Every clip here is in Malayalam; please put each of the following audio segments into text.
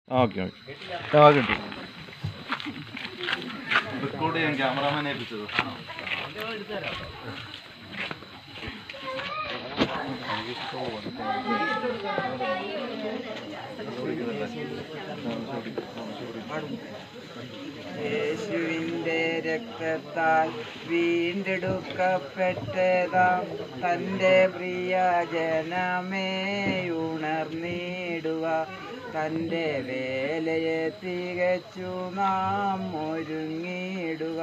ആ ഓക്കെ ഓക്കെ ആ കിട്ടി റെക്കോർഡ് ചെയ്യാൻ ക്യാമറാമാനെ ഏൽപ്പിച്ചത് യേശുവിൻ്റെ രക്തത്താൽ വീണ്ടെടുക്കപ്പെട്ടതാം തൻ്റെ പ്രിയ ജനമേ ഉണർന്നിടുക തൻ്റെ വേലയെ തികച്ചു നാം ഒരുങ്ങിടുക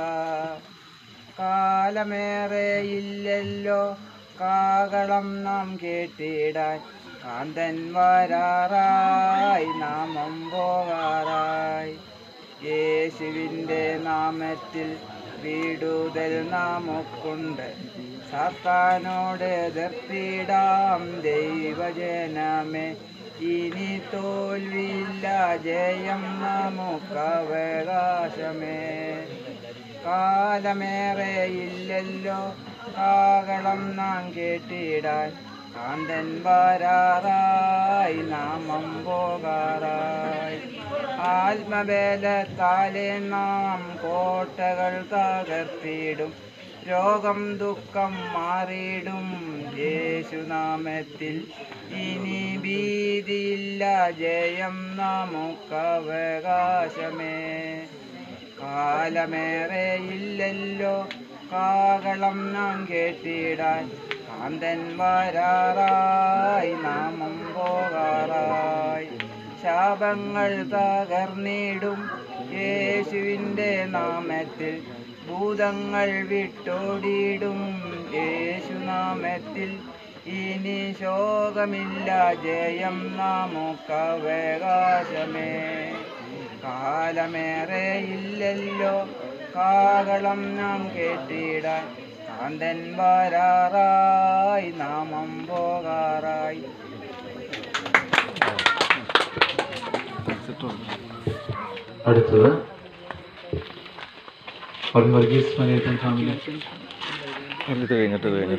കാലമേറെ ഇല്ലല്ലോ കാകളം നാം കേട്ടിടാൻ കാന്തൻ വരാറായി നാമം പോകാറായി യേശുവിൻ്റെ നാമത്തിൽ വീടുതൽ നാമൊക്കുണ്ട് സാത്താനോട് എതിർത്തിടാം ദൈവജനമേ ഇനി തോൽവില്ല ജയം നമുക്കവകാശമേ കാലമേറെ ഇല്ലല്ലോ കാകളം നാം കേട്ടിടാൻ കാന്തൻ വരാറായി നാമം പോകാറായി ആത്മബലത്താലെ നാം കോട്ടകൾ തകർത്തിടും രോഗം ദുഃഖം മാറിയിടും യേശുനാമത്തിൽ ഇനി ഭീതിയില്ല ജയം നമുക്കവകാശമേ കാലമേറെ ഇല്ലല്ലോ കാകളം നാം കേട്ടിടാൻ കാന്തൻ വരാറായി നാമം പോകാറായി ശാപങ്ങൾ തകർന്നിടും യേശുവിൻ്റെ നാമത്തിൽ ഭൂതങ്ങൾ വിട്ടോടിയിടും യേശുനാമത്തിൽ ഇനി ശോകമില്ല ജയം നമുക്കവകാശമേ കാലമേറെ ഇല്ലല്ലോ കാകളം നാം കേട്ടിടാൻ കാന്തൻ വരാറായി നാമം പോകാറായി അടുത്തത് വർഗീസ് മനേറ്റൻ ഫാമിലി എന്നിട്ട് കഴിഞ്ഞിട്ട് കഴിഞ്ഞിട്ട്